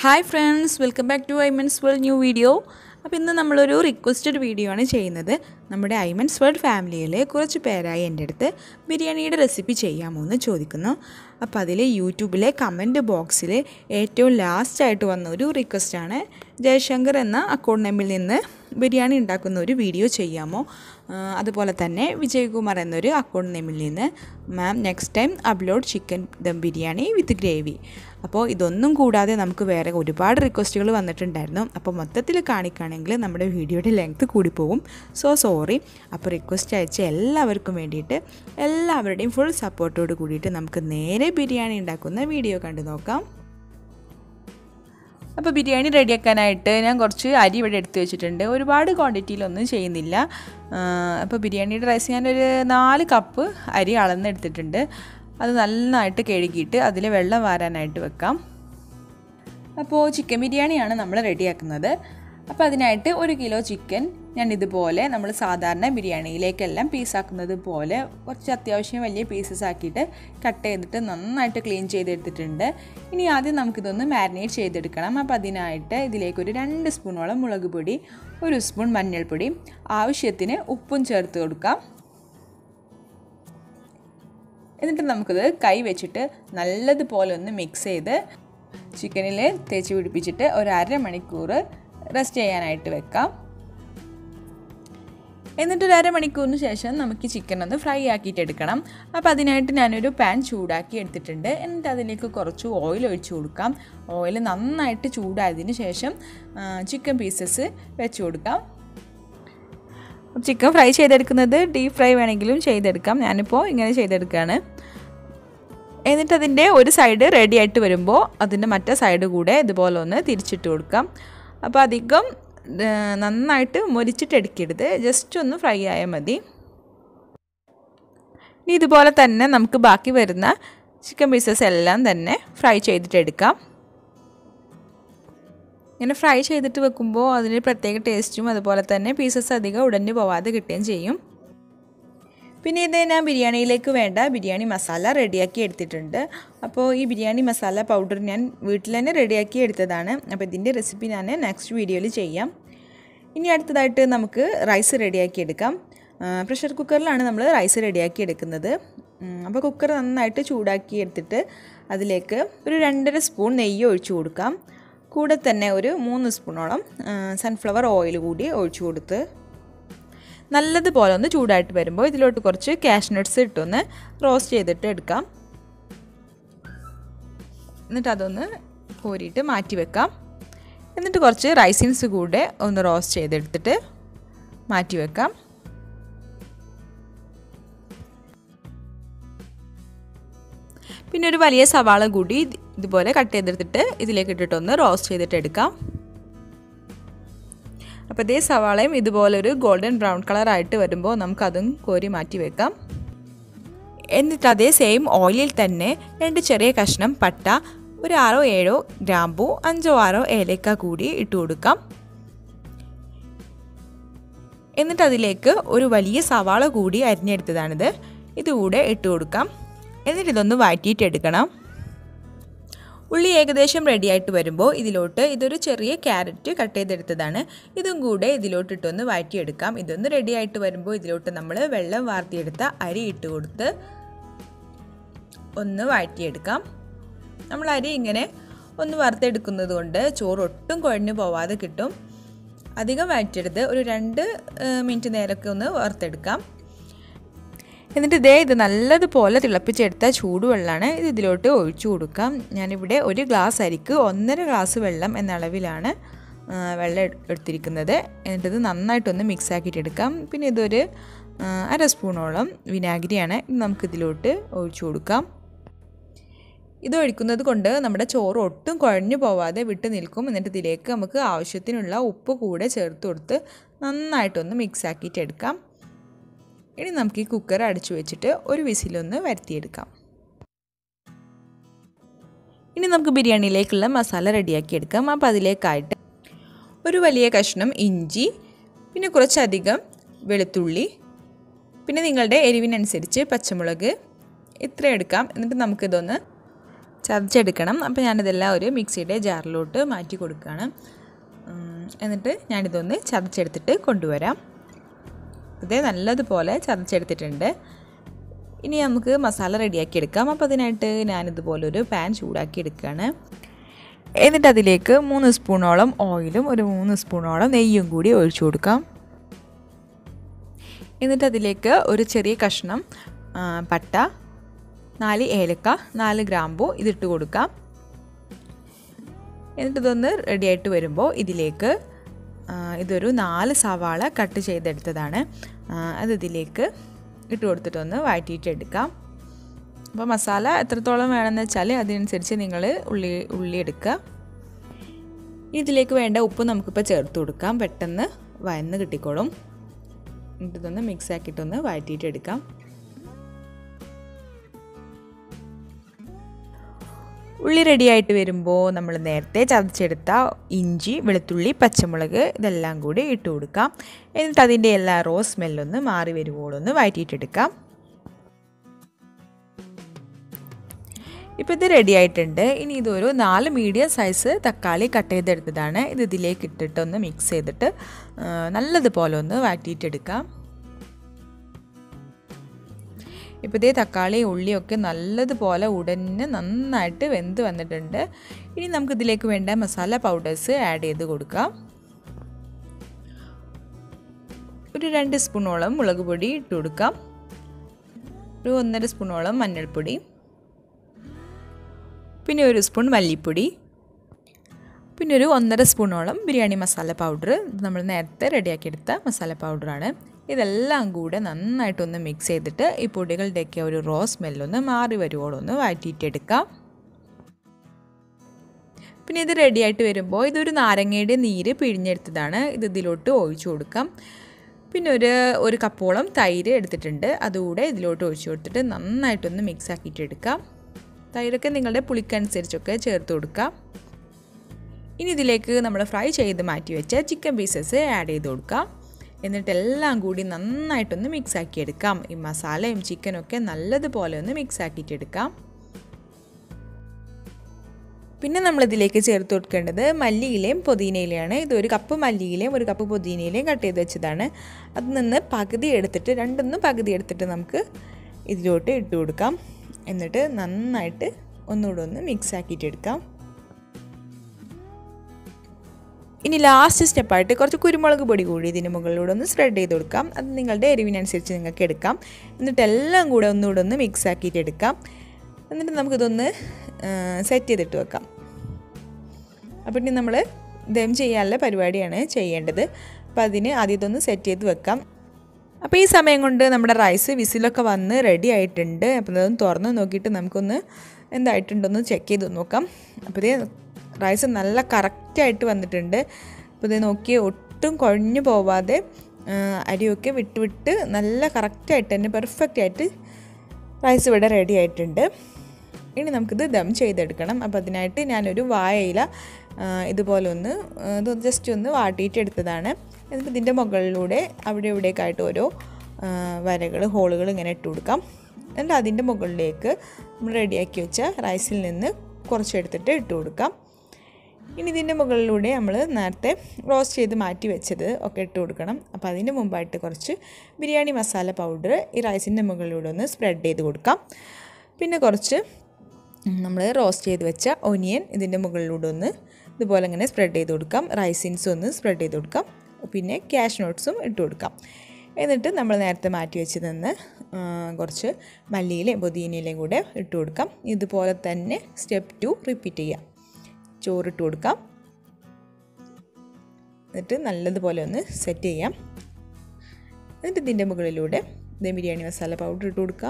hi friends welcome back to Aiman's world new video അപ്പോൾ ഇന്ന് നമ്മളൊരു റിക്വസ്റ്റഡ് വീഡിയോ ആണ് ചെയ്യുന്നത് നമ്മുടെ ഐമൻസ് വേൾഡ് ഫാമിലിയിലെ കുറച്ച് പേരായി എൻ്റെ അടുത്ത് ബിരിയാണിയുടെ റെസിപ്പി ചെയ്യാമോ എന്ന് ചോദിക്കുന്നു അപ്പോൾ അതിൽ യൂട്യൂബിലെ കമൻറ്റ് ബോക്സിൽ ഏറ്റവും ലാസ്റ്റായിട്ട് വന്ന ഒരു റിക്വസ്റ്റാണ് ജയശങ്കർ എന്ന അക്കൗണ്ട് നെമ്മിൽ നിന്ന് ബിരിയാണി ഉണ്ടാക്കുന്ന ഒരു വീഡിയോ ചെയ്യാമോ ആ, അതുപോലെ തന്നെ വിജയകുമാർ എന്നൊരു അക്കൗണ്ട് നെയിമിൽ നിന്ന് ma'am next time upload chicken dum biryani with gravy അപ്പോൾ ഇതൊന്നും കൂടാതെ നമുക്ക് വേറെ ഒരുപാട് റിക്വസ്റ്റുകൾ വന്നിട്ടുണ്ടായിരുന്നു അപ്പോൾ മൊത്തത്തിൽ കാണിക്കുകയാണെങ്കിൽ നമ്മുടെ വീഡിയോയുടെ ലെങ്ത് കൂടിപ്പോവും സോ സോറി അപ്പോൾ റിക്വസ്റ്റ് അയച്ച എല്ലാവർക്കും വേണ്ടിയിട്ട് എല്ലാവരുടെയും ഫുൾ സപ്പോർട്ടോട് കൂടിയിട്ട് നമുക്ക് നേരെ ബിരിയാണി ഉണ്ടാക്കുന്ന വീഡിയോ കണ്ടു നോക്കാം അപ്പോൾ ബിരിയാണി റെഡിയാക്കാനായിട്ട് ഞാൻ കുറച്ച് അരി ഇവിടെ എടുത്ത് വെച്ചിട്ടുണ്ട് ഒരുപാട് ക്വാണ്ടിറ്റിയിലൊന്നും ചെയ്യുന്നില്ല ആ, അപ്പോൾ ബിരിയാണിയുടെ റൈസ് ഞാനൊരു നാല് കപ്പ് അരി അളന്നെടുത്തിട്ടുണ്ട് അത് നന്നായിട്ട് കഴുകിയിട്ട് അതിൽ വെള്ളം വാരാനായിട്ട് വെക്കാം അപ്പോൾ ചിക്കൻ ബിരിയാണിയാണ് നമ്മൾ റെഡിയാക്കുന്നത് അപ്പോൾ അതിനായിട്ട് ഒരു കിലോ ചിക്കൻ ഞാൻ ഇതുപോലെ നമ്മൾ സാധാരണ ബിരിയാണിയിലേക്കെല്ലാം പീസാക്കുന്നത് പോലെ കുറച്ച് അത്യാവശ്യം വലിയ പീസസ് ആക്കിയിട്ട് കട്ട് ചെയ്തിട്ട് നന്നായിട്ട് ക്ലീൻ ചെയ്തെടുത്തിട്ടുണ്ട് ഇനി ആദ്യം നമുക്കിതൊന്ന് മാരിനേറ്റ് ചെയ്തെടുക്കണം അപ്പോൾ അതിനായിട്ട് ഇതിലേക്ക് ഒരു രണ്ട് സ്പൂണോളം മുളക് പൊടി ഒരു സ്പൂൺ മഞ്ഞൾപ്പൊടി ആവശ്യത്തിന് ഉപ്പും ചേർത്ത് കൊടുക്കാം എന്നിട്ട് നമുക്കിത് കൈ വെച്ചിട്ട് നല്ലതുപോലെ ഒന്ന് മിക്സ് ചെയ്ത് ചിക്കനിൽ തേച്ച് പിടിപ്പിച്ചിട്ട് ഒരു അരമണിക്കൂർ റെസ്റ്റ് ചെയ്യാനായിട്ട് വെക്കാം എന്നിട്ട് ഒരു അരമണിക്കൂറിന് ശേഷം നമുക്ക് ചിക്കൻ ഒന്ന് ഫ്രൈ ആക്കിയിട്ട് എടുക്കണം അപ്പോൾ അതിനായിട്ട് ഞാനൊരു പാൻ ചൂടാക്കി എടുത്തിട്ടുണ്ട് എന്നിട്ട് അതിലേക്ക് കുറച്ച് ഓയിൽ ഒഴിച്ചു കൊടുക്കാം ഓയിൽ നന്നായിട്ട് ചൂടായതിന് ശേഷം ചിക്കൻ പീസസ് വെച്ച് കൊടുക്കാം ചിക്കൻ ഫ്രൈ ചെയ്തെടുക്കുന്നത് ഡീപ്പ് ഫ്രൈ വേണമെങ്കിലും ചെയ്തെടുക്കാം ഞാനിപ്പോൾ ഇങ്ങനെ ചെയ്തെടുക്കുകയാണ് എന്നിട്ട് അതിൻ്റെ ഒരു സൈഡ് റെഡി ആയിട്ട് വരുമ്പോൾ അതിൻ്റെ മറ്റേ സൈഡ് കൂടെ ഇതുപോലെ ഒന്ന് തിരിച്ചിട്ട് കൊടുക്കാം അപ്പോൾ അധികം ആ, നന്നായിട്ട് മൊരിച്ചിട്ടെടുക്കരുത് ജസ്റ്റ് ഒന്ന് ഫ്രൈ ആയാൽ മതി ഇനി ഇതുപോലെ തന്നെ നമുക്ക് ബാക്കി വരുന്ന ചിക്കൻ പീസസ് എല്ലാം തന്നെ ഫ്രൈ ചെയ്തിട്ടെടുക്കാം ഇങ്ങനെ ഫ്രൈ ചെയ്തിട്ട് വെക്കുമ്പോൾ അതിന് പ്രത്യേക ടേസ്റ്റും അതുപോലെ തന്നെ പീസസ് അധികം ഉടഞ്ഞു പോവാതെ കിട്ടുകയും ചെയ്യും പിന്നെ ഇത് ഞാൻ ബിരിയാണിയിലേക്ക് വേണ്ട ബിരിയാണി മസാല റെഡിയാക്കി എടുത്തിട്ടുണ്ട് അപ്പോൾ ഈ ബിരിയാണി മസാല പൗഡർ ഞാൻ വീട്ടിൽ തന്നെ റെഡിയാക്കി എടുത്തതാണ് അപ്പോൾ ഇതിൻ്റെ റെസിപ്പി ഞാൻ നെക്സ്റ്റ് വീഡിയോയിൽ ചെയ്യാം ഇനി അടുത്തതായിട്ട് നമുക്ക് റൈസ് റെഡിയാക്കി എടുക്കാം പ്രഷർ കുക്കറിലാണ് നമ്മൾ റൈസ് റെഡിയാക്കി എടുക്കുന്നത് ഉം, അപ്പോൾ കുക്കർ നന്നായിട്ട് ചൂടാക്കി എടുത്തിട്ട് അതിലേക്ക് ഒരു രണ്ടര സ്പൂൺ നെയ്യ് ഒഴിച്ചു കൊടുക്കാം കൂടെ തന്നെ ഒരു മൂന്ന് സ്പൂണോളം സൺഫ്ലവർ ഓയിൽ കൂടി ഒഴിച്ചു കൊടുത്ത് നല്ലതുപോലെ ഒന്ന് ചൂടായിട്ട് വരുമ്പോൾ ഇതിലോട്ട് കുറച്ച് കാഷ് നട്ട്സ് ഇട്ടൊന്ന് റോസ്റ്റ് ചെയ്തിട്ട് എടുക്കാം എന്നിട്ട് അതൊന്ന് കോരിയിട്ട് മാറ്റി വെക്കാം എന്നിട്ട് കുറച്ച് റൈസിൻസ് കൂടെ ഒന്ന് റോസ്റ്റ് ചെയ്തെടുത്തിട്ട് മാറ്റി വെക്കാം പിന്നെ ഒരു വലിയ സവാള കൂടി ഇത് ഇതുപോലെ കട്ട് ചെയ്തെടുത്തിട്ട് ഇതിലേക്ക് ഇട്ടിട്ടൊന്ന് റോസ്റ്റ് ചെയ്തിട്ട് എടുക്കാം അപ്പോൾ ഇതേ സവാളയും ഇതുപോലൊരു ഗോൾഡൻ ബ്രൗൺ കളറായിട്ട് വരുമ്പോൾ നമുക്കതും കോരി മാറ്റി വെക്കാം എന്നിട്ട് അതേ സെയിം ഓയിലിൽ തന്നെ രണ്ട് ചെറിയ കഷ്ണം പട്ട ഒരു ആറോ ഏഴോ ഗ്രാമ്പു അഞ്ചോ ആറോ ഏലക്ക കൂടി ഇട്ട് കൊടുക്കാം എന്നിട്ട് അതിലേക്ക് ഒരു വലിയ സവാള കൂടി അരിഞ്ഞെടുത്തതാണിത് ഇതുകൂടെ ഇട്ട് കൊടുക്കാം എന്നിട്ട് ഇതൊന്ന് വഴറ്റിയിട്ടെടുക്കണം ഉള്ളി ഏകദേശം റെഡി ആയിട്ട് വരുമ്പോൾ ഇതിലോട്ട് ഇതൊരു ചെറിയ ക്യാരറ്റ് കട്ട് ചെയ്തെടുത്തതാണ് ഇതും കൂടെ ഇതിലോട്ട് ഇട്ടൊന്ന് വഴറ്റിയെടുക്കാം ഇതൊന്ന് റെഡി ആയിട്ട് വരുമ്പോൾ ഇതിലോട്ട് നമ്മൾ വെള്ളം വാർത്തിയെടുത്ത അരി ഇട്ട് കൊടുത്ത് ഒന്ന് വഴറ്റിയെടുക്കാം നമ്മൾ അരി ഇങ്ങനെ ഒന്ന് വറുത്തെടുക്കുന്നത് കൊണ്ട് ചോറ് ഒട്ടും കുഴഞ്ഞു പോവാതെ കിട്ടും അധികം വഴറ്റിയെടുത്ത് ഒരു രണ്ട് മിനിറ്റ് നേരമൊക്കെ ഒന്ന് വറുത്തെടുക്കാം എന്നിട്ട് ഇതേ ഇത് നല്ലതുപോലെ തിളപ്പിച്ചെടുത്ത ചൂടുവെള്ളമാണ് ഇത് ഇതിലോട്ട് ഒഴിച്ചു കൊടുക്കാം ഞാനിവിടെ ഒരു ഗ്ലാസ് അരിക്ക് ഒന്നര ഗ്ലാസ് വെള്ളം എന്ന അളവിലാണ് ആ, വെള്ളം എട്- എടുത്തിരിക്കുന്നത് എന്നിട്ട് ഇത് നന്നായിട്ടൊന്ന് മിക്സ് ആക്കിയിട്ട് എടുക്കാം പിന്നെ ഇതൊരു ആ, അര സ്പൂണോളം വിനാഗിരിയാണ് ഇത് നമുക്കിതിലോട്ട് ഒഴിച്ചു കൊടുക്കാം ഇത് ഒഴിക്കുന്നത് കൊണ്ട് നമ്മുടെ ചോറ് ഒട്ടും കുഴഞ്ഞു പോവാതെ വിട്ട് നിൽക്കും എന്നിട്ട് ഇതിലേക്ക് നമുക്ക് ആവശ്യത്തിനുള്ള ഉപ്പ് കൂടെ ചേർത്ത് കൊടുത്ത് നന്നായിട്ടൊന്ന് മിക്സ് ആക്കിയിട്ട് എടുക്കാം ഇനി നമുക്ക് ഈ കുക്കർ അടച്ചു വെച്ചിട്ട് ഒരു വിസിലൊന്ന് വരുത്തിയെടുക്കാം ഇനി നമുക്ക് ബിരിയാണിയിലേക്കുള്ള മസാല റെഡിയാക്കി എടുക്കാം അപ്പോൾ അതിലേക്കായിട്ട് ഒരു വലിയ കഷ്ണം ഇഞ്ചി പിന്നെ കുറച്ചധികം വെളുത്തുള്ളി പിന്നെ നിങ്ങളുടെ എരിവിനനുസരിച്ച് പച്ചമുളക് ഇത്ര എടുക്കാം എന്നിട്ട് നമുക്കിതൊന്ന് ചതച്ചെടുക്കണം അപ്പോൾ ഞാനിതെല്ലാം ഒരു മിക്സിയുടെ ജാറിലോട്ട് മാറ്റി കൊടുക്കുകയാണ് എന്നിട്ട് ഞാനിതൊന്ന് ചതച്ചെടുത്തിട്ട് കൊണ്ടുവരാം ഇത് നല്ലതുപോലെ ചതച്ചെടുത്തിട്ടുണ്ട് ഇനി നമുക്ക് മസാല റെഡിയാക്കി എടുക്കാം അപ്പോൾ അതിനായിട്ട് ഞാനിതുപോലൊരു പാൻ ചൂടാക്കി എടുക്കുകയാണ് എന്നിട്ട് അതിലേക്ക് മൂന്ന് സ്പൂണോളം ഓയിലും ഒരു മൂന്ന് സ്പൂണോളം നെയ്യും കൂടി ഒഴിച്ചു കൊടുക്കാം എന്നിട്ട് അതിലേക്ക് ഒരു ചെറിയ കഷ്ണം പട്ട നാല് ഏലക്ക നാല് ഗ്രാമ്പു ഇതിട്ട് കൊടുക്കാം എന്നിട്ട് ഇതൊന്ന് റെഡിയായിട്ട് വരുമ്പോൾ ഇതിലേക്ക് ഇതൊരു നാല് സവാള കട്ട് ചെയ്തെടുത്തതാണ് അത് ഇതിലേക്ക് ഇട്ട് കൊടുത്തിട്ടൊന്ന് വഴറ്റിയിട്ടെടുക്കാം അപ്പോൾ മസാല എത്രത്തോളം വേണമെന്ന് വെച്ചാൽ അതിനനുസരിച്ച് നിങ്ങൾ ഉള്ളി ഉള്ളി എടുക്കുക ഇതിലേക്ക് വേണ്ട ഉപ്പ് നമുക്കിപ്പോൾ ചേർത്ത് കൊടുക്കാം പെട്ടെന്ന് വയന്ന് കിട്ടിക്കോളും എന്നിട്ട് ഇതൊന്ന് മിക്സ് ആക്കിയിട്ടൊന്ന് വഴറ്റിയിട്ടെടുക്കാം ഉള്ളി റെഡിയായിട്ട് വരുമ്പോൾ നമ്മൾ നേരത്തെ ചതച്ചെടുത്ത ഇഞ്ചി വെളുത്തുള്ളി പച്ചമുളക് ഇതെല്ലാം കൂടി ഇട്ട് കൊടുക്കാം എന്നിട്ട് അതിൻ്റെ എല്ലാ റോ സ്മെല്ലൊന്ന് മാറി വരുവോളൊന്ന് വഴറ്റിയിട്ടെടുക്കാം ഇപ്പോൾ ഇത് റെഡി ആയിട്ടുണ്ട് ഇനി ഇതൊരു നാല് മീഡിയം സൈസ് തക്കാളി കട്ട് ചെയ്തെടുത്തതാണ് ഇത് ഇതിലേക്ക് ഇട്ടിട്ട് ഒന്ന് മിക്സ് ചെയ്തിട്ട് നല്ലതുപോലെ ഒന്ന് വാറ്റിയിട്ടെടുക്കാം ഇപ്പോൾ ഇതേ തക്കാളി ഉള്ളിയൊക്കെ നല്ലതുപോലെ ഉടനെ നന്നായിട്ട് വെന്ത് വന്നിട്ടുണ്ട് ഇനി നമുക്ക് ഇതിലേക്ക് വേണ്ട മസാല പൗഡേഴ്സ് ആഡ് ചെയ്ത് കൊടുക്കാം ഒരു രണ്ട് സ്പൂണോളം മുളക് പൊടി ഇട്ട് കൊടുക്കാം ഒരു ഒന്നര സ്പൂണോളം മഞ്ഞൾപ്പൊടി പിന്നെ ഒരു സ്പൂൺ മല്ലിപ്പൊടി പിന്നെ ഒരു ഒന്നര സ്പൂണോളം ബിരിയാണി മസാല പൗഡർ നമ്മൾ നേരത്തെ റെഡിയാക്കിയെടുത്ത മസാല പൗഡറാണ് ഇതെല്ലാം കൂടെ നന്നായിട്ടൊന്ന് മിക്സ് ചെയ്തിട്ട് ഈ പൊടികളുടെയൊക്കെ ഒരു റോ സ്മെല്ലൊന്ന് മാറി വരുവോളം ഒന്ന് വാറ്റിയിട്ടെടുക്കാം പിന്നെ ഇത് റെഡിയായിട്ട് വരുമ്പോൾ ഇതൊരു നാരങ്ങയുടെ നീര് പിഴിഞ്ഞെടുത്തതാണ് ഇത് ഇതിലോട്ട് ഒഴിച്ചു കൊടുക്കാം പിന്നെ ഒരു ഒരു കപ്പോളം തൈര് എടുത്തിട്ടുണ്ട് അതുകൂടെ ഇതിലോട്ട് ഒഴിച്ചു കൊടുത്തിട്ട് നന്നായിട്ടൊന്ന് മിക്സ് ആക്കിയിട്ട് എടുക്കാം തൈരൊക്കെ നിങ്ങളുടെ പുളിക്കനുസരിച്ചൊക്കെ ചേർത്ത് കൊടുക്കാം ഇനി ഇതിലേക്ക് നമ്മൾ ഫ്രൈ ചെയ്ത് മാറ്റി വെച്ച ചിക്കൻ പീസസ് ആഡ് ചെയ്ത് കൊടുക്കാം എന്നിട്ട് എല്ലാം കൂടി നന്നായിട്ടൊന്ന് മിക്സ് ആക്കിയെടുക്കാം ഈ മസാലയും ചിക്കനൊക്കെ നല്ലതുപോലെ ഒന്ന് മിക്സ് ആക്കിയിട്ടെടുക്കാം പിന്നെ നമ്മളിതിലേക്ക് ചേർത്ത് കൊടുക്കേണ്ടത് മല്ലിയിലയും പുതിനയിലയാണ് ഇത് ഒരു കപ്പ് മല്ലിയിലയും ഒരു കപ്പ് പുതിനയിലയും കട്ട് ചെയ്ത് വെച്ചതാണ് അതിൽ നിന്ന് പകുതി എടുത്തിട്ട് രണ്ടൊന്നും പകുതി എടുത്തിട്ട് നമുക്ക് ഇതിലോട്ട് ഇട്ട് കൊടുക്കാം എന്നിട്ട് നന്നായിട്ട് ഒന്നുകൂടെ ഒന്ന് മിക്സ് ആക്കിയിട്ടെടുക്കാം ഇനി ലാസ്റ്റ് സ്റ്റെപ്പായിട്ട് കുറച്ച് കുരുമുളക് പൊടി കൂടി ഇതിന് മുകളിലൂടെ ഒന്ന് സ്പ്രെഡ് ചെയ്ത് കൊടുക്കാം അത് നിങ്ങളുടെ എരിവിനനുസരിച്ച് നിങ്ങൾക്ക് എടുക്കാം എന്നിട്ട് എല്ലാം കൂടെ ഒന്നുകൂടെ ഒന്ന് മിക്സ് ആക്കിയിട്ട് എടുക്കാം എന്നിട്ട് നമുക്കിതൊന്ന് സെറ്റ് ചെയ്തിട്ട് വെക്കാം അപ്പോൾ ഇനി നമ്മൾ ദം ചെയ്യാനുള്ള പരിപാടിയാണ് ചെയ്യേണ്ടത് അപ്പോൾ അതിന് ആദ്യം ഇതൊന്ന് സെറ്റ് ചെയ്ത് വെക്കാം അപ്പോൾ ഈ സമയം കൊണ്ട് നമ്മുടെ റൈസ് വിസിലൊക്കെ വന്ന് റെഡി ആയിട്ടുണ്ട് അപ്പോൾ അതൊന്ന് തുറന്ന് നോക്കിയിട്ട് നമുക്കൊന്ന് എന്തായിട്ടുണ്ടെന്ന് ചെക്ക് ചെയ്ത് നോക്കാം അപ്പോൾ ഇതേ റൈസ് നല്ല കറക്റ്റായിട്ട് വന്നിട്ടുണ്ട് അപ്പോൾ ഇത് നോക്കി ഒട്ടും കുഴഞ്ഞു പോവാതെ അരിയൊക്കെ വിട്ട് വിട്ട് നല്ല കറക്റ്റായിട്ട് തന്നെ പെർഫെക്റ്റ് ആയിട്ട് റൈസ് ഇവിടെ റെഡി ആയിട്ടുണ്ട് ഇനി നമുക്കിത് ദം ചെയ്തെടുക്കണം അപ്പോൾ അതിനായിട്ട് ഞാനൊരു വാഴയില ഇതുപോലെ ഒന്ന് ഇത് ജസ്റ്റ് ഒന്ന് വാട്ടിയിട്ട് എടുത്തതാണ് എന്നിട്ട് ഇതിൻ്റെ മുകളിലൂടെ അവിടെ ഇവിടേക്കായിട്ട് ഓരോ വരകൾ ഹോളുകൾ ഇങ്ങനെ ഇട്ട് കൊടുക്കാം എന്നിട്ട് അതിൻ്റെ മുകളിലേക്ക് നമ്മൾ റെഡിയാക്കി വെച്ച റൈസിൽ നിന്ന് കുറച്ചെടുത്തിട്ട് ഇട്ട് കൊടുക്കാം ഇനി ഇതിൻ്റെ മുകളിലൂടെ നമ്മൾ നേരത്തെ റോസ്റ്റ് ചെയ്ത് മാറ്റി വെച്ചത് ഒക്കെ ഇട്ട് കൊടുക്കണം അപ്പോൾ അതിൻ്റെ മുമ്പായിട്ട് കുറച്ച് ബിരിയാണി മസാല പൗഡർ ഈ റൈസിൻ്റെ മുകളിലൂടെ ഒന്ന് സ്പ്രെഡ് ചെയ്ത് കൊടുക്കാം പിന്നെ കുറച്ച് നമ്മൾ റോസ്റ്റ് ചെയ്ത് വെച്ച ഒനിയൻ ഇതിൻ്റെ മുകളിലൂടെ ഒന്ന് ഇതുപോലെ ഇങ്ങനെ സ്പ്രെഡ് ചെയ്ത് കൊടുക്കാം റൈസിൻസും ഒന്ന് സ്പ്രെഡ് ചെയ്ത് കൊടുക്കാം പിന്നെ ക്യാഷ് നോട്ട്സും ഇട്ട് കൊടുക്കാം എന്നിട്ട് നമ്മൾ നേരത്തെ മാറ്റി വെച്ച് നിന്ന് കുറച്ച് മല്ലിയിലയും പുതിനയിലയും കൂടെ ഇട്ട് കൊടുക്കാം ഇതുപോലെ തന്നെ സ്റ്റെപ്പ് ടു റിപ്പീറ്റ് ചെയ്യാം ചോറിട്ട് കൊടുക്കാം എന്നിട്ട് നല്ലതുപോലെ ഒന്ന് സെറ്റ് ചെയ്യാം എന്നിട്ട് ഇതിൻ്റെ മുകളിലൂടെ ഇതേ ബിരിയാണി മസാല പൗഡർ ഇട്ട് കൊടുക്കാം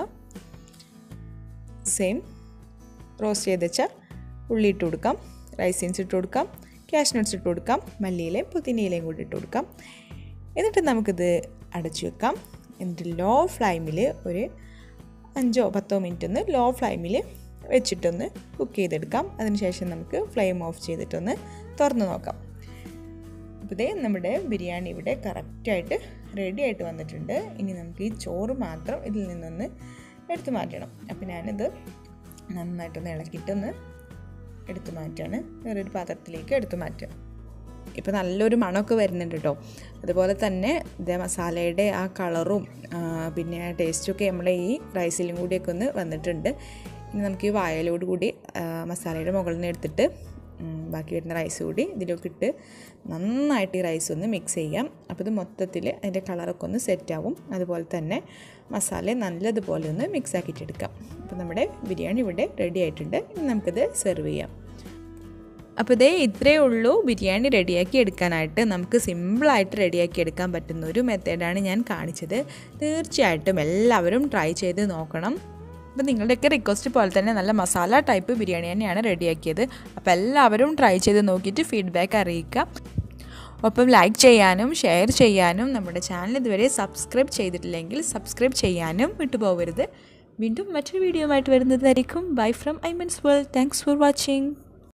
സെയിം റോസ്റ്റ് ചെയ്ത് വെച്ച ഉള്ളി ഇട്ട് കൊടുക്കാം റൈസിൻസ് ഇട്ട് കൊടുക്കാം ക്യാഷ് നട്ട്സ് ഇട്ട് കൊടുക്കാം മല്ലിയിലയും പുതിനയിലയും കൂടി ഇട്ട് കൊടുക്കാം എന്നിട്ട് നമുക്കിത് അടച്ചു വെക്കാം എന്നിട്ട് ലോ ഫ്ലൈമിൽ ഒരു അഞ്ചോ പത്തോ മിനിറ്റ് ഒന്ന് ലോ ഫ്ലൈമിൽ വെച്ചിട്ടൊന്ന് കുക്ക് ചെയ്തെടുക്കാം അതിനുശേഷം നമുക്ക് ഫ്ലെയിം ഓഫ് ചെയ്തിട്ടൊന്ന് തുറന്ന് നോക്കാം അപ്പോൾ ഇതേ നമ്മുടെ ബിരിയാണി ഇവിടെ കറക്റ്റായിട്ട് റെഡി ആയിട്ട് വന്നിട്ടുണ്ട് ഇനി നമുക്ക് ഈ ചോറ് മാത്രം ഇതിൽ നിന്നൊന്ന് എടുത്തു മാറ്റണം അപ്പോൾ ഞാനിത് നന്നായിട്ടൊന്ന് ഇളക്കിയിട്ടൊന്ന് എടുത്തു മാറ്റുകയാണ് വേറൊരു പാത്രത്തിലേക്ക് എടുത്തു മാറ്റുക ഇപ്പോൾ നല്ലൊരു മണമൊക്കെ വരുന്നുണ്ട് കേട്ടോ അതുപോലെ തന്നെ ഇതേ മസാലയുടെ ആ കളറും പിന്നെ ടേസ്റ്റൊക്കെ നമ്മുടെ ഈ റൈസിലും കൂടിയൊക്കെ ഒന്ന് വന്നിട്ടുണ്ട് ഇനി നമുക്ക് ഈ വായലോട് കൂടി മസാലയുടെ മുകളിൽ നിന്ന് എടുത്തിട്ട് ബാക്കി വരുന്ന റൈസ് കൂടി ഇതിലേക്ക് ഇട്ട് നന്നായിട്ട് ഈ റൈസ് ഒന്ന് മിക്സ് ചെയ്യാം അപ്പോൾ ഇത് മൊത്തത്തിൽ അതിൻ്റെ കളറൊക്കെ ഒന്ന് സെറ്റാവും അതുപോലെ തന്നെ മസാല നല്ലതുപോലെ ഒന്ന് മിക്സ് ആക്കിയിട്ടെടുക്കാം അപ്പോൾ നമ്മുടെ ബിരിയാണി ഇവിടെ റെഡി ആയിട്ടുണ്ട് ഇനി നമുക്കിത് സെർവ് ചെയ്യാം അപ്പോൾ ഇതേ ഇത്രയേ ഉള്ളൂ ബിരിയാണി റെഡിയാക്കി എടുക്കാനായിട്ട് നമുക്ക് സിമ്പിളായിട്ട് റെഡിയാക്കി എടുക്കാൻ പറ്റുന്ന ഒരു മെത്തേഡാണ് ഞാൻ കാണിച്ചത് തീർച്ചയായിട്ടും എല്ലാവരും ട്രൈ ചെയ്ത് നോക്കണം അപ്പോൾ നിങ്ങളുടെയൊക്കെ റിക്വസ്റ്റ് പോലെ തന്നെ നല്ല മസാല ടൈപ്പ് ബിരിയാണി തന്നെയാണ് റെഡിയാക്കിയത് അപ്പോൾ എല്ലാവരും ട്രൈ ചെയ്ത് നോക്കിയിട്ട് ഫീഡ്ബാക്ക് അറിയിക്കുക ഒപ്പം ലൈക്ക് ചെയ്യാനും ഷെയർ ചെയ്യാനും നമ്മുടെ ചാനൽ ഇതുവരെ സബ്സ്ക്രൈബ് ചെയ്തിട്ടില്ലെങ്കിൽ സബ്സ്ക്രൈബ് ചെയ്യാനും വിട്ടുപോകരുത് വീണ്ടും മറ്റൊരു വീഡിയോ ആയിട്ട് വരുന്നതായിരിക്കും bye from Aiman's world thanks for watching